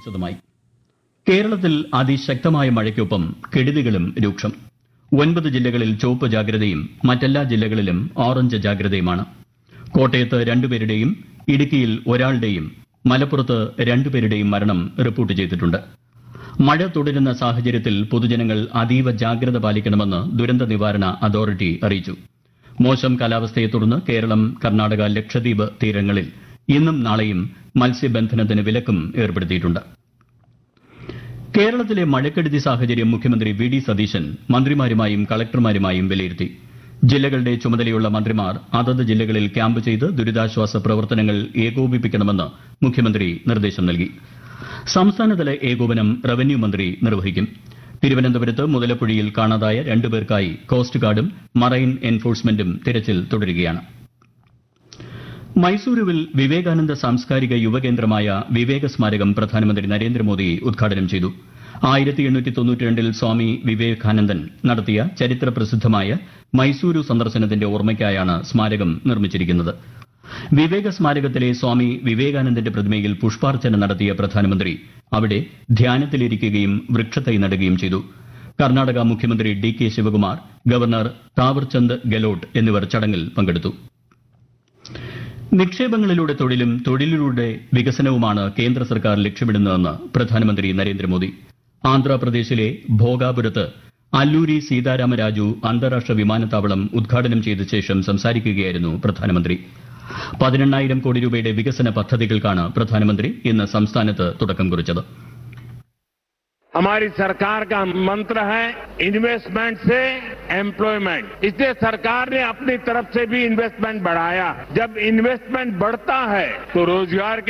വിശദമായി കേരളത്തിൽ അതിശക്തമായ മഴയ്ക്കൊപ്പം കെടുതികളും രൂക്ഷം ഒൻപത് ജില്ലകളിൽ ചുവപ്പ് ജാഗ്രതയും മറ്റെല്ലാ ജില്ലകളിലും ഓറഞ്ച് ജാഗ്രതയുമാണ് കോട്ടയത്ത് രണ്ടുപേരുടെയും ഇടുക്കിയിൽ ഒരാളുടെയും മലപ്പുറത്ത് രണ്ടുപേരുടെയും മരണം റിപ്പോർട്ട് ചെയ്തിട്ടുണ്ട് മഴ തുടരുന്ന സാഹചര്യത്തിൽ പൊതുജനങ്ങൾ അതീവ ജാഗ്രത പാലിക്കണമെന്ന് ദുരന്ത നിവാരണ അതോറിറ്റി അറിയിച്ചു മോശം കാലാവസ്ഥയെ തുടർന്ന് കേരളം കർണാടക ലക്ഷദ്വീപ് തീരങ്ങളിൽ ഇന്നും നാളെയും മത്സ്യബന്ധനത്തിന് വിലക്കും ഏർപ്പെടുത്തിയിട്ടുണ്ട് കേരളത്തിലെ മഴക്കെടുതി സാഹചര്യം മുഖ്യമന്ത്രി വി ഡി സതീശൻ മന്ത്രിമാരുമായും കളക്ടർമാരുമായും വിലയിരുത്തി ജില്ലകളുടെ ചുമതലയുള്ള മന്ത്രിമാർ അതത് ജില്ലകളിൽ ക്യാമ്പ് ചെയ്ത് ദുരിതാശ്വാസ പ്രവർത്തനങ്ങൾ ഏകോപിപ്പിക്കണമെന്ന് മുഖ്യമന്ത്രി നിർദ്ദേശം നൽകി സംസ്ഥാനതല ഏകോപനം റവന്യൂ മന്ത്രി നിർവഹിക്കും തിരുവനന്തപുരത്ത് മുതലപ്പുഴയിൽ കാണാതായ രണ്ടുപേർക്കായി കോസ്റ്റ് ഗാർഡും മറൈൻ എൻഫോഴ്സ്മെന്റും തിരച്ചിൽ തുടരുകയാണ് മൈസൂരുവിൽ വിവേകാനന്ദ സാംസ്കാരിക യുവകേന്ദ്രമായ വിവേക സ്മാരകം പ്രധാനമന്ത്രി നരേന്ദ്രമോദി ഉദ്ഘാടനം ചെയ്തു ആയിരത്തി എണ്ണൂറ്റി തൊണ്ണൂറ്റിരണ്ടിൽ സ്വാമി വിവേകാനന്ദൻ നടത്തിയ ചരിത്ര പ്രസിദ്ധമായ മൈസൂരു സന്ദർശനത്തിന്റെ ഓർമ്മയ്ക്കായാണ് സ്മാരകം നിർമ്മിച്ചിരിക്കുന്നത് വിവേക സ്മാരകത്തിലെ സ്വാമി വിവേകാനന്ദന്റെ പ്രതിമയിൽ പുഷ്പാർച്ചന നടത്തിയ പ്രധാനമന്ത്രി അവിടെ ധ്യാനത്തിലിരിക്കുകയും വൃക്ഷത്തൈ നടുകയും ചെയ്തു കർണാടക മുഖ്യമന്ത്രി D K Shivakumar governor Thaawarchand Gehlot എന്നിവർ ചടങ്ങിൽ പങ്കെടുത്തു നിക്ഷേപങ്ങളിലൂടെ തൊഴിലും തൊഴിലിലൂടെ വികസനവുമാണ് കേന്ദ്ര സർക്കാർ ലക്ഷ്യമിടുന്നതെന്ന് പ്രധാനമന്ത്രി നരേന്ദ്രമോദി ആന്ധ്രാപ്രദേശിലെ ഭോഗാപുരത്ത് അല്ലൂരി സീതാരാമരാജു അന്താരാഷ്ട്ര വിമാനത്താവളം ഉദ്ഘാടനം ചെയ്ത ശേഷം സംസാരിക്കുകയായിരുന്നു പ്രധാനമന്ത്രി പതിനെണ്ണായിരം കോടി രൂപയുടെ വികസന പദ്ധതികൾക്കാണ് പ്രധാനമന്ത്രി ഇന്ന് സംസ്ഥാനത്ത് തുടക്കം കുറിച്ചത് हमारी सरकार का मंत्र है इन्वेस्टमेंट से एम्प्लॉयमेंट इसलिए सरकार ने अपनी तरफ से भी इन्वेस्टमेंट बढ़ाया जब इन्वेस्टमेंट बढ़ता है तो रोजगार के